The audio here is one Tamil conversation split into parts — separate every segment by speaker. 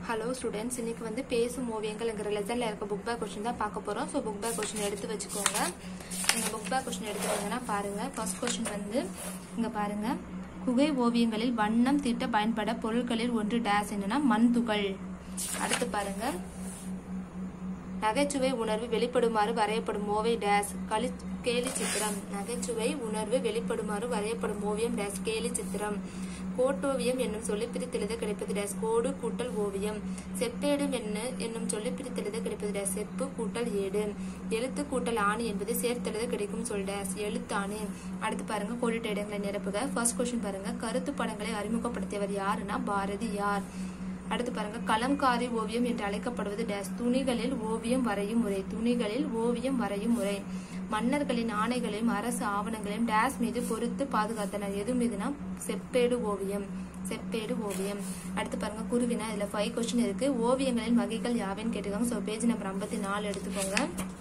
Speaker 1: ஹலோ ஸ்டூடெண்ட்ஸ் இன்னைக்கு வந்து பேசும் ஓவியங்கள்ங்கிற லெசனில் இருக்க புக் பேக் கொஸ்டின் தான் பார்க்க போகிறோம் ஸோ புக் பேக் கொஸ்டின் எடுத்து வச்சுக்கோங்க நீங்கள் புக் பேக் கொஸ்டின் எடுத்துக்கோங்கன்னா பாருங்கள் ஃபர்ஸ்ட் கொஸ்டின் வந்து இங்கே பாருங்கள் குகை ஓவியங்களில் வண்ணம் தீட்ட பயன்பட பொருட்களில் ஒன்று டேஸ் என்னன்னா மண் துகள் அடுத்து பாருங்கள் நகைச்சுவை உணர்வு வெளிப்படுமாறு வரையப்படும் ஓவை டேஸ் களி கேலி சித்திரம் நகைச்சுவை உணர்வு வெளிப்படுமாறு வரையப்படும் ஓவியம் டேஸ் கேலி சித்திரம் கோட்டோவியம் என்னும் சொல்லி பிரித்தெழுத கிடைப்பது டேஸ் கோடு கூட்டல் ஓவியம் செப்பேடு என்ன என்னும் சொல்லி பிரித்தெழுத கிடைப்பது டேஸ் செப்பு கூட்டல் ஏடு எழுத்து கூட்டல் ஆணி என்பது சேர்த்தெழுத கிடைக்கும் சொல் டேஸ் எழுத்தாணி அடுத்து பாருங்க கோடிட்ட இடங்களை நிரப்புக ஃபர்ஸ்ட் கொஸ்டின் பாருங்க கருத்து படங்களை அறிமுகப்படுத்தியவர் யாருன்னா பாரதி யார் அடுத்து பாருங்க கலம்காரி ஓவியம் என்று அழைக்கப்படுவது டேஸ் துணிகளில் ஓவியம் வரையும் முறை துணிகளில் ஓவியம் வரையும் முறை மன்னர்களின் ஆணைகளையும் அரசு ஆவணங்களையும் டேஸ் மீது பொறுத்து பாதுகாத்தனர் எது மீதுனா செப்பேடு ஓவியம் செப்பேடு ஓவியம் அடுத்து பாருங்க குருவினா இதுல ஃபைவ் கொஸ்டின் இருக்கு ஓவியங்களின் வகைகள் யாவைன்னு கேட்டுக்காங்க ஸோ பேஜ் நம்பர் ஐம்பத்தி நாலு எடுத்துக்கோங்க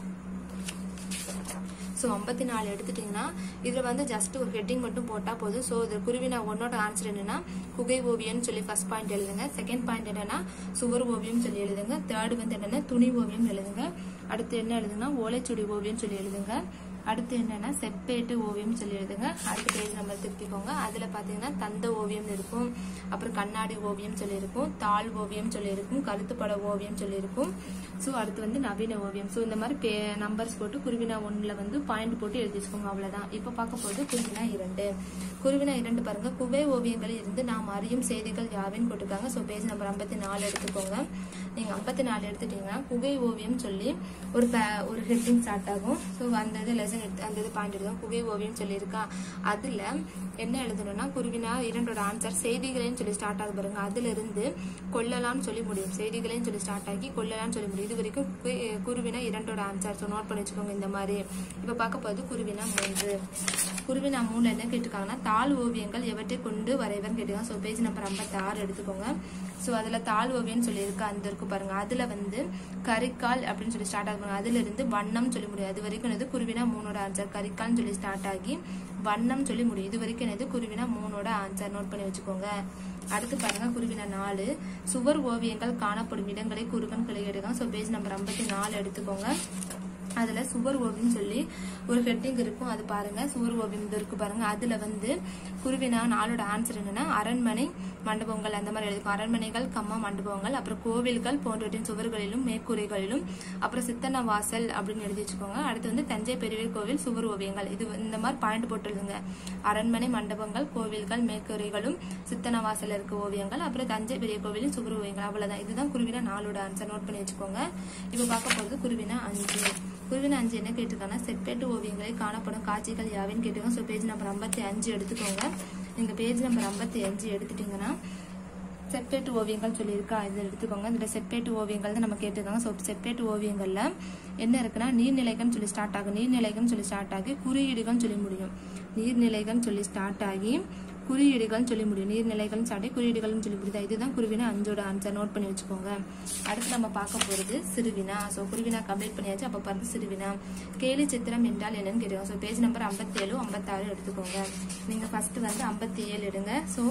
Speaker 1: ஸோ ஐம்பத்தி நாலு எடுத்துட்டிங்கன்னா இதில் வந்து ஜஸ்ட் ஒரு ஹெட்டிங் மட்டும் போட்டால் போதும் ஸோ இது குருவினா ஒன்னோட ஆன்சர் என்னன்னா குகை ஓவியம்னு சொல்லி ஃபர்ஸ்ட் பாயிண்ட் எழுதுங்க செகண்ட் பாயிண்ட் என்னன்னா சுவர் ஓவியம் சொல்லி எழுதுங்க தேர்ட் வந்து என்னன்னா துணி ஓவியம் எழுதுங்க அடுத்து என்ன எழுதுங்கன்னா ஓலைச்சுடி ஓவியம் சொல்லி எழுதுங்க அடுத்து என்னன்னா செப்பேட்டு ஓவியம் சொல்லி எழுதுங்க அடுத்த பேஜ் நம்ம திருப்பிக்கோங்க அதுல பாத்தீங்கன்னா தந்த ஓவியம் இருக்கும் அப்புறம் கண்ணாடி ஓவியம் சொல்லி இருக்கும் தாள் ஓவியம் சொல்லி இருக்கும் கருத்துப்பட ஓவியம் சொல்லி இருக்கும் ஸோ அடுத்து வந்து நவீன ஓவியம் ஸோ இந்த மாதிரி நம்பர்ஸ் போட்டு குருவினா ஒன்னுல வந்து பாயிண்ட் போட்டு எழுதி வச்சுக்கோங்க அவ்வளவுதான் இப்போ பார்க்க போறது குருவினா இரண்டு குருவினா இரண்டு பாருங்க குவை ஓவியங்களில் இருந்து நாம் அறியும் செய்திகள் யாவின்னு போட்டிருக்காங்க ஸோ பேஜ் நம்பர் ஐம்பத்தி நாலு எடுத்துக்கோங்க நீங்க ஐம்பத்தி நாலு எடுத்துட்டீங்கன்னா குகை ஓவியம் சொல்லி ஒரு ஒரு ஹெட்டிங் ஸ்டார்ட் ஆகும் ஸோ அந்த இது லெசன் எடுத்து அந்த இது பாயிண்ட் எடுக்கும் குகை ஓவியம் சொல்லியிருக்கா அதுல என்ன எழுதணும்னா குருவினா இரண்டோட ஆன்சர் செய்திகளையும் சொல்லி ஸ்டார்ட் ஆகுது பாருங்க அதுல இருந்து கொல்லலாம்னு சொல்லி முடியும் செய்திகளையும் சொல்லி ஸ்டார்ட் ஆகி கொல்லலாம்னு சொல்லி முடியும் இது வரைக்கும் குருவினா இரண்டோட ஆன்சர் ஸோ நோட் பண்ணி வச்சுக்கோங்க இந்த மாதிரி இப்போ பார்க்க போகிறது குருவினா மூன்று குருவினா மூணு என்ன கேட்டிருக்காங்கன்னா தாள் ஓவியங்கள் எவற்றை கொண்டு வரைவர் கேட்டிருக்காங்க ஸோ பேஜ் நம்பர் ஐம்பத்தி ஆறு எடுத்துக்கோங்க ஸோ அதில் தாள் ஓவியம்னு சொல்லியிருக்கு அந்த இருக்கு பாருங்க அதில் வந்து கரிக்கால் அப்படின்னு சொல்லி ஸ்டார்ட் ஆகுங்க அதுல இருந்து வண்ணம் சொல்லி முடியும் அது வரைக்கும் என்னது குருவினா மூணோட ஆன்சர் கரிக்கால்னு சொல்லி ஸ்டார்ட் ஆகி வண்ணம் சொல்லி முடியும் இது வரைக்கும் என்னது குருவினா மூணோட ஆன்சர் நோட் பண்ணி வச்சுக்கோங்க அடுத்து பாருங்க குருவினா நாலு சுவர் ஓவியங்கள் காணப்படும் இடங்களை குருவன் கிளையிடுங்க ஸோ பேஜ் நம்பர் ஐம்பத்தி நாலு எடுத்துக்கோங்க அதுல சுவர் ஓவியம் சொல்லி ஒரு ஹெட்டிங் இருக்கும் அது பாருங்க சுவர் ஓவியம் இது இருக்கு பாருங்க அதுல வந்து குருவினா நாளோட ஆன்சர் என்னன்னா அரண்மனை மண்டபங்கள் அந்த மாதிரி எழுதிக்கும் அரண்மனைகள் கம்மா மண்டபங்கள் அப்புறம் கோவில்கள் போன்றவற்றின் சுவர்களிலும் மேற்கூரைகளிலும் அப்புறம் சித்தன வாசல் அப்படின்னு எழுதி வச்சுக்கோங்க அடுத்து வந்து தஞ்சை பெரிய கோவில் சுவர் ஓவியங்கள் இது இந்த மாதிரி பாயிண்ட் போட்டுருதுங்க அரண்மனை மண்டபங்கள் கோவில்கள் மேற்கூரைகளும் சித்தன வாசல் இருக்க ஓவியங்கள் அப்புறம் தஞ்சை பெரிய கோவிலின் சுவர் ஓவியங்கள் அவ்வளவுதான் இதுதான் குருவினா நாளோட ஆன்சர் நோட் பண்ணி வச்சுக்கோங்க இப்போ பார்க்க போறது குருவினா அஞ்சு குருவின அஞ்சு என்ன கேட்டிருக்காங்கன்னா செப்பேட்டு ஓவியங்களில் காணப்படும் காட்சிகள் யாவின்னு கேட்டிருக்காங்க ஸோ பேஜ் நம்பர் ஐம்பத்தி அஞ்சு எடுத்துக்கோங்க நீங்கள் பேஜ் நம்பர் ஐம்பத்தி அஞ்சு எடுத்துட்டீங்கன்னா செப்பேட்டு ஓவியங்கள் சொல்லியிருக்கா இதை எடுத்துக்கோங்க இதில் செப்பேட்டு ஓவியங்கள் தான் நம்ம கேட்டிருக்காங்க ஸோ செப்பேட்டு ஓவியங்களில் என்ன இருக்குன்னா நீர்நிலைகள்னு சொல்லி ஸ்டார்ட் ஆகும் நீர்நிலைகள்னு சொல்லி ஸ்டார்ட் ஆகி குறியீடுகள்னு சொல்லி முடியும் நீர்நிலைகள்னு சொல்லி ஸ்டார்ட் ஆகி குறியீடுகள்னு சொல்லி முடியும் நீர்நிலைகள்னு சாட்டி குறியீடுகள்னு சொல்லி முடியுதா இதுதான் குருவினா அஞ்சோட ஆன்சர் நோட் பண்ணி வச்சுக்கோங்க அடுத்து நம்ம பார்க்க போறது சிறுவினா ஸோ குருவினா கம்ப்ளீட் பண்ணியாச்சு அப்போ பாருங்க சிறுவினா கேலி சித்திரம் என்றால் என்னன்னு கேட்டுக்கோங்க ஸோ பேஜ் நம்பர் ஐம்பத்தேழு ஐம்பத்தாறு எடுத்துக்கோங்க நீங்க ஃபர்ஸ்ட் வந்து ஐம்பத்தி ஏழு எடுங்க ஸோ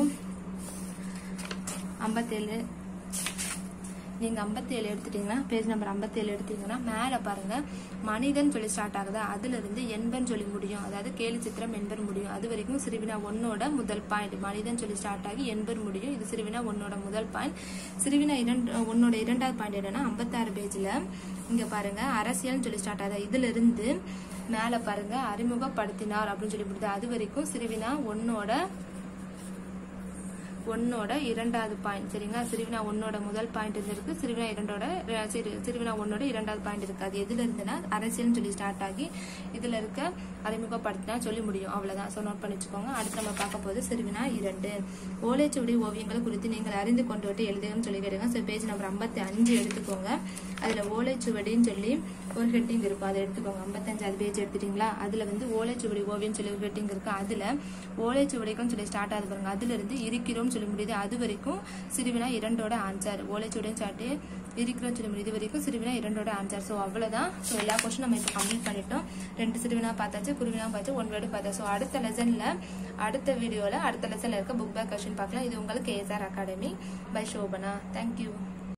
Speaker 1: ஐம்பத்தேழு நீங்க ஐம்பத்தி ஏழு எடுத்துட்டீங்கன்னா பேஜ் நம்பர் ஐம்பத்தி ஏழு எடுத்தீங்கன்னா மேல பாருங்க மனிதன் சொல்லி ஸ்டார்ட் ஆகுதா அதுல இருந்து எண்பன் சொல்லி முடியும் அதாவது கேலி சித்திரம் எண்பர் முடியும் அது வரைக்கும் சிறுவினா ஒன்னோட முதல் பாயிண்ட் மனிதன் சொல்லி ஸ்டார்ட் ஆகி எண்பர் முடியும் இது சிறுவினா ஒன்னோட முதல் பாயிண்ட் சிறுவினா இரண்டு ஒன்னோட இரண்டாவது பாயிண்ட் என்னன்னா ஐம்பத்தாறு பேஜ்ல இங்க பாருங்க அரசியல்னு சொல்லி ஸ்டார்ட் ஆகுதா இதுல இருந்து மேல பாருங்க அறிமுகப்படுத்தினார் அப்படின்னு சொல்லி முடியுது அது வரைக்கும் சிறுவினா ஒன்னோட ஒன்னோட இரண்டாவது பாயிண்ட் சரிங்களா சிறுவினா ஒன்னோட முதல் பாயிண்ட் இருக்கு சிறுவினா இரண்டோட சிறுவினா ஒன்னோட இரண்டாவது பாயிண்ட் இருக்கு அது எதுல இருந்துன்னா அரசியல்னு சொல்லி ஸ்டார்ட் ஆகி இதுல இருக்க அறிமுகப்படுத்தினா சொல்லி முடியும் அவ்வளவுதான் ஸோ நோட் பண்ணி வச்சுக்கோங்க அடுத்து நம்ம பார்க்க போது சிறுவினா இரண்டு ஓலைச்சுவடி ஓவியங்கள் குறித்து நீங்கள் அறிந்து கொண்டு விட்டு எழுதுகன்னு சொல்லி கேட்டுங்க ஸோ பேஜ் நம்பர் ஐம்பத்தி அஞ்சு எடுத்துக்கோங்க அதுல ஓலைச்சுவடின்னு சொல்லி ஒரு ஹெட்டிங் இருக்கும் அதை எடுத்துக்கோங்க ஐம்பத்தஞ்சாவது பேஜ் எடுத்துட்டீங்களா அதுல வந்து ஓலைச்சுவடி ஓவியம் சொல்லி ஒரு ஹெட்டிங் இருக்கு அதுல ஓலைச்சுவடிக்கும் சொல்லி ஸ்டார்ட் ஆகுது பாருங்க அதுல இருந்து இருக்கிறோம் சொல்லி முடியுது அது வரைக்கும் சிறுவினா இரண்டோட ஆன்சர் ஓலைச்சுவடின்னு சாட்டு இருக்கிறோம் சொல்லி முடியுது வரைக்கும் சிறுவினா இரண்டோட ஆன்சர் ஸோ அவ்வளவுதான் ஸோ எல்லா கொஸ்டின் நம்ம இப்போ கம்ப்ளீட் பண்ணிட்டோம் ரெண்டு சிறுவினா பார்த்தாச்சு குருவினா பார்த்து ஒன் வேர்டு பார்த்தா ஸோ அடுத்த லெசன்ல அடுத்த வீடியோல அடுத்த லெசன்ல இருக்க புக் பேக் கொஸ்டின் பார்க்கலாம் இது உங்களுக்கு ASR academy by Sobhana thank you